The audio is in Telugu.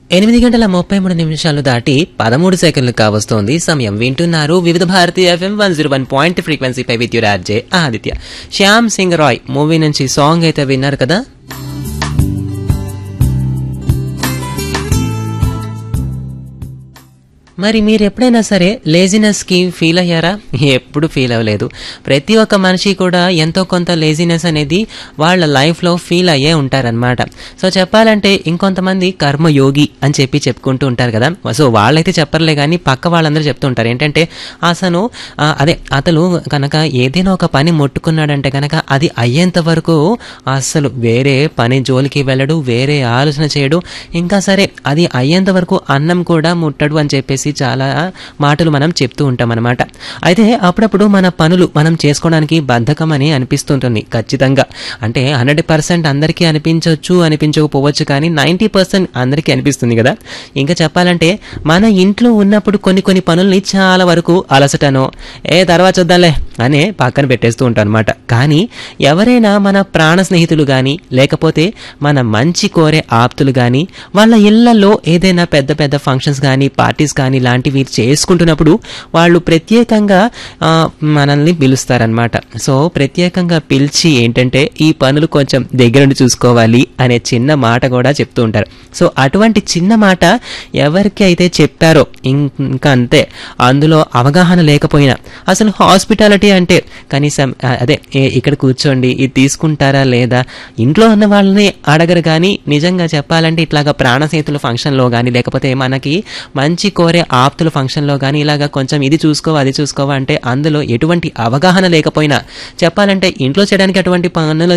ఎనిమిది గంటల ముప్పై మూడు నిమిషాలు దాటి పదమూడు సెకండ్లు కావస్తోంది సమయం వింటున్నారు Vividh Bharati FM one zero one point ఫ్రీక్వెన్సీపై విద్యుత్ ఆర్జే ఆదిత్య శ్యామ్ సింగ్ రాయ్ మూవీ నుంచి సాంగ్ అయితే విన్నారు కదా మరి మీరు ఎప్పుడైనా సరే లేజినెస్కి ఫీల్ అయ్యారా ఎప్పుడు ఫీల్ అవ్వలేదు ప్రతి ఒక్క మనిషి కూడా ఎంతో కొంత లేజినెస్ అనేది వాళ్ళ లైఫ్లో ఫీల్ అయ్యే ఉంటారనమాట సో చెప్పాలంటే ఇంకొంతమంది కర్మయోగి అని చెప్పి చెప్పుకుంటూ ఉంటారు కదా సో వాళ్ళైతే చెప్పర్లే కానీ పక్క వాళ్ళందరూ చెప్తూ ఉంటారు ఏంటంటే అసలు ఆ, అదే అతను కనుక ఏదైనా ఒక పని ముట్టుకున్నాడంటే కనుక అది అయ్యేంత వరకు అసలు వేరే పని జోలికి వెళ్ళడు వేరే ఆలోచన చేయడు ఇంకా సరే అది అయ్యేంత వరకు అన్నం కూడా ముట్టడు అని చెప్పేసి చాలా మాటలు మనం చెప్తూ ఉంటాం అనమాట అయితే అప్పుడప్పుడు మన పనులు మనం చేసుకోవడానికి బద్ధకం అని అనిపిస్తుంటుంది ఖచ్చితంగా అంటే హండ్రెడ్ పర్సెంట్ అందరికీ అనిపించవచ్చు అనిపించకపోవచ్చు కానీ నైంటీ పర్సెంట్ అందరికీ అనిపిస్తుంది కదా ఇంకా చెప్పాలంటే మన ఇంట్లో ఉన్నప్పుడు కొన్ని కొన్ని పనుల్ని చాలా వరకు అలసటనో ఏ తర్వాత చూద్దాంలే అనే పక్కన పెట్టేస్తూ ఉంటాం అనమాట కానీ ఎవరైనా మన ప్రాణ స్నేహితులు కానీ లేకపోతే మన మంచి కోరే ఆప్తులు కానీ వాళ్ళ ఇళ్లలో ఏదైనా పెద్ద పెద్ద ఫంక్షన్స్ కానీ పార్టీస్ కానీ లాంటివి చేసుకుంటున్నప్పుడు వాళ్ళు ప్రత్యేకంగా ఆ, మనల్ని పిలుస్తారనమాట సో ప్రత్యేకంగా పిలిచి ఏంటంటే ఈ పనులు కొంచెం దగ్గర నుండి చూసుకోవాలి అనే చిన్న మాట కూడా చెప్తూ ఉంటారు సో అటువంటి చిన్న మాట ఎవరికి అయితే చెప్పారో ఇం- ఇంకా అంతే అందులో అవగాహన లేకపోయినా అసలు హాస్పిటాలిటీ అంటే కనీసం ఆ, అదే ఏ- ఇక్కడ కూర్చోండి ఇది తీసుకుంటారా లేదా ఇంట్లో ఉన్న వాళ్ళని అడగరు కానీ నిజంగా చెప్పాలంటే ఇట్లాగా ప్రాణసేతుల ఫంక్షన్లో కానీ లేకపోతే మనకి మంచి కోరే ఆప్తుల ఫంక్షన్లో కానీ ఇలాగా కొంచెం ఇది చూసుకోవా అది చూసుకోవా అంటే అందులో ఎటువంటి అవగాహన లేకపోయినా చెప్పాలంటే ఇంట్లో చేయడానికి అటువంటి పనులు